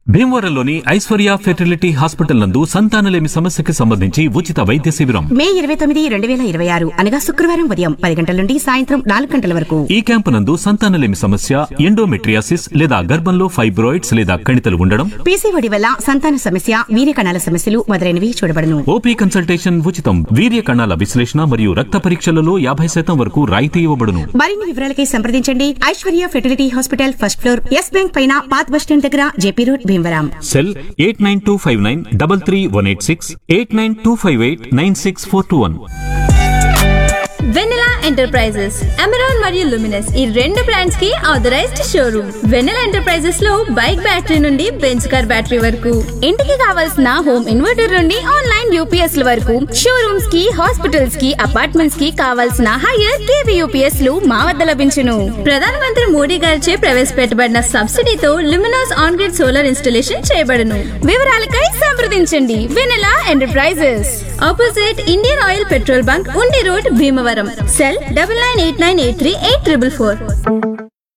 భీమవరంలోని Aishwarya fertility hospital నందు సంతానలేమి సమస్యకి సంబంధించి ఉచిత వైద్య శిబిరం మే ఇరవై తొమ్మిది రెండు వేల ఇరవై ఆరు అనగా శుక్రవారం ఉదయం పది గంటల నుండి సాయంత్రం నాలుగు గంటల వరకు ఈ క్యాంపు నందు సంతానలేమి సమస్య ఎండోమెట్రియాసిస్ లేదా గర్భంలో ఫైబ్రాయిడ్స్ లేదా కణితలు ఉండడం పీసీఓడి వల్ల సంతాన సమస్య వీర్య కణాల సమస్యలు మొదలైనవి చూడబడును ఓపీ కన్సల్టేషన్ ఉచితం వీర్య కణాల విశ్లేషణ మరియు రక్త పరీక్షలలో యాభై శాతం వరకు రాయితీ ఇవ్వబడును మరిన్ని వివరాలకై సంప్రదించండి Aishwarya fertility hospital first floor Yes bank పైన పాత్ బస్ స్టాండ్ దగ్గర JP road Bhimavaram cell eight nine two five nine double three one eight six eight nine two five eight nine six four two one Vennela enterprises Amaron మరియు Luminous ఈ రెండు brands కి authorised showroom Vennela enterprises లో bike battery నుండి బెంచ్ car battery వరకు ఇంటికి కావాల్సిన హోమ్ ఇన్వర్టర్ నుండి ఆన్లైన్ యూపీఎస్ ల వరకు షోరూమ్స్ కి హాస్పిటల్స్ కి అపార్ట్మెంట్స్ కి కావాల్సిన హైయర్ కేవీ యూపీఎస్ లు మా వద్ద లభించును ప్రధానమంత్రి మోడీ గారిచే ప్రవేశపెట్టబడిన సబ్సిడీతో Luminous on grid solar installation చేయబడును వివరాలకై సంప్రదించండి Vennela enterprises opposite Indian Oil petrol bunk Undi road Bhimavaram cell double nine eight nine eight three eight triple four